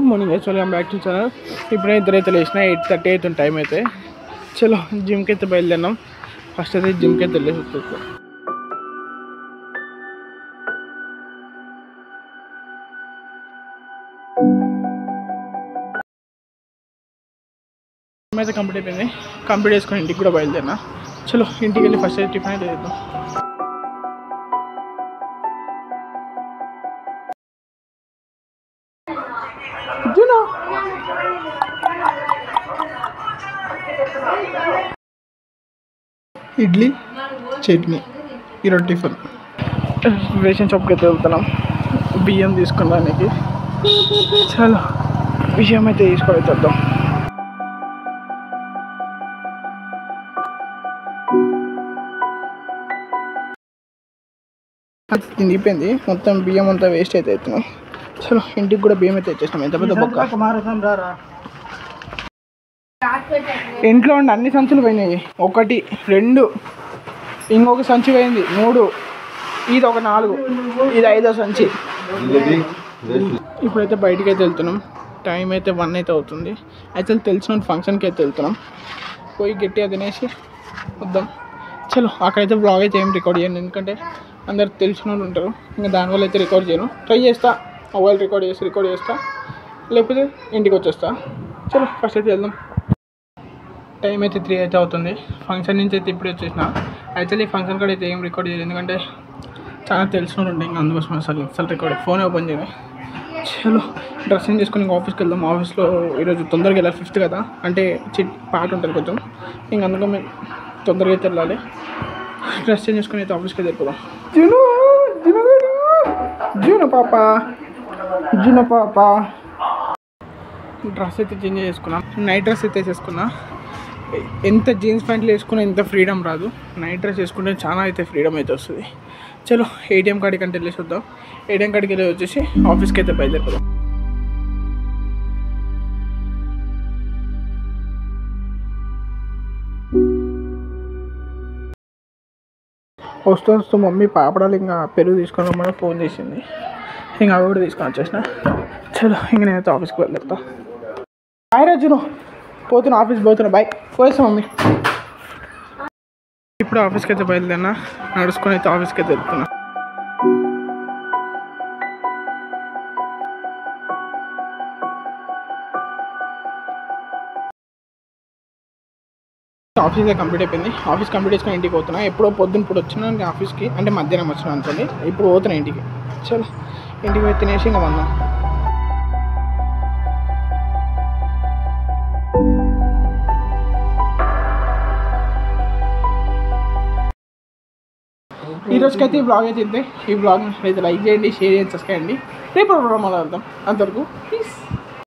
morning యాక్చువల్గా back to channel ఇప్పుడే ఇద్దరైతే లేచిన ఎయిట్ థర్టీ అవుతుంది టైం అయితే చలో జిమ్కి అయితే బయలుదేరినాం ఫస్ట్ అయితే జిమ్కి అయితే వెళ్ళేసి వచ్చేస్తాం జిమ్ అయితే కంప్లీట్ అయిపోయింది కంప్లీట్ చేసుకొని ఇంటికి కూడా బయలుదేరినా చలో ఇంటికి వెళ్ళి ఫస్ట్ అయితే టిఫిన్ అయితే చేద్దాం జునో ఇడ్లీ చట్నీ ఈరోజు టిఫిన్ రేషన్ షాప్కి అయితే వెళ్తున్నాం బియ్యం తీసుకున్నానికి చాలా బియ్యం అయితే తీసుకొని వద్దాం అది తిండిపోయింది మొత్తం బియ్యం అంతా వేస్ట్ అయితే అవుతున్నాం చలో ఇంటికి కూడా బియ్యం అయితే వచ్చేసినాం ఎంత పెద్ద బొక్క ఇంట్లో ఉండి అన్ని సంచులు పోయినాయి ఒకటి రెండు ఇంకొక సంచి పోయింది మూడు ఇది ఒక నాలుగు ఇది ఐదో సంచి ఇప్పుడైతే బయటికి అయితే వెళ్తున్నాం టైం అయితే వన్ అయితే అవుతుంది అయితే తెలిసిన ఫంక్షన్కి అయితే వెళ్తున్నాం పోయి గట్టిగా తినేసి వద్దాం చలో అక్కడైతే బ్లాగ్ అయితే ఏం రికార్డ్ చేయను ఎందుకంటే అందరు తెలిసిన వాళ్ళు ఉంటారు ఇంకా దానివల్ల అయితే రికార్డ్ చేయను ట్రై చేస్తా మొబైల్ రికార్డ్ చేసి రికార్డ్ చేస్తా లేకపోతే ఇంటికి వచ్చేస్తా చలో ఫస్ట్ అయితే వెళ్దాం టైం అయితే త్రీ అయితే అవుతుంది ఫంక్షన్ నుంచి అయితే ఇప్పుడే వచ్చేసిన యాక్చువల్లీ ఫంక్షన్ కూడా అయితే ఏం రికార్డ్ చేయలేదు ఎందుకంటే చాలా తెలిసిన ఉండే ఇంకా అందుకోసం అసలు అసలు రికార్డ్ ఫోన్ ఓపెన్ చేయను చలో డ్రెస్సింగ్ చేసుకుని ఇంకా ఆఫీస్కి వెళ్దాం ఆఫీస్లో ఈరోజు తొందరగా వెళ్ళాలి ఫిఫ్త్ కదా అంటే చిట్ పాట ఉంటుంది కొంచెం ఇంక అందుకో మేము తొందరగా అయితే వెళ్ళాలి డ్రెస్ చేంజ్ చేసుకుని అయితే ఆఫీస్కి వెళ్ళిపోదాం జును జునుగాడు జును పాప జును పాప డ్రెస్ అయితే చేంజ్ చేసుకున్నా నైట్ డ్రెస్ అయితే వేసేసుకున్నా ఎంత జీన్స్ ప్యాంట్లు వేసుకున్నా ఎంత ఫ్రీడమ్ రాదు నైట్ డ్రెస్ వేసుకుంటే చాలా అయితే ఫ్రీడమ్ అయితే వస్తుంది చలో ఏటీఎం కార్డుకి అంటే వెళ్ళేసి వద్దాం ఏటీఎం కార్డుకి వెళ్ళి వచ్చేసి ఆఫీస్కి అయితే బయలుదేరిపోదాం వస్తూ వస్తూ మమ్మీ పాపడాలు ఇంకా పెరుగు తీసుకొని రమ్మని ఫోన్ చేసింది ఇంకా అవి కూడా తీసుకొని వచ్చేసిన చలో ఇంక నేనైతే ఆఫీస్కి వెళ్ళేస్తా బాయ్ రాజును పోతున్నా ఆఫీస్ పోతున్నా బాయ్ పోయేస్తా మమ్మీ ఇప్పుడు ఆఫీస్కి అయితే బయలుదేరినా నడుచుకొని అయితే ఆఫీస్కి అయితే వెళ్తున్నా ఆఫీస్ అయితే కంప్లీట్ అయిపోయింది ఆఫీస్ కంప్లీట్ చేసుకొని ఇంటికి పోతున్నా ఎప్పుడో పొద్దున్న ఇప్పుడు వచ్చినా నేను ఆఫీస్కి అంటే మధ్యాహ్నం వచ్చినా అనుకోండి ఇప్పుడు పోతున్నా ఇంటికి చలో ఇంటికి పోయి తినేసి ఇంకా వన్నా ఈ రోజుకైతే ఈ బ్లాగ్ అయితే ఇంతే ఈ బ్లాగ్ అయితే లైక్ చేయండి షేర్ చేయండి సబ్స్క్రైబ్ చేయండి రేపు మళ్ళీ వెళ్దాం అంతవరకు ప్లీజ్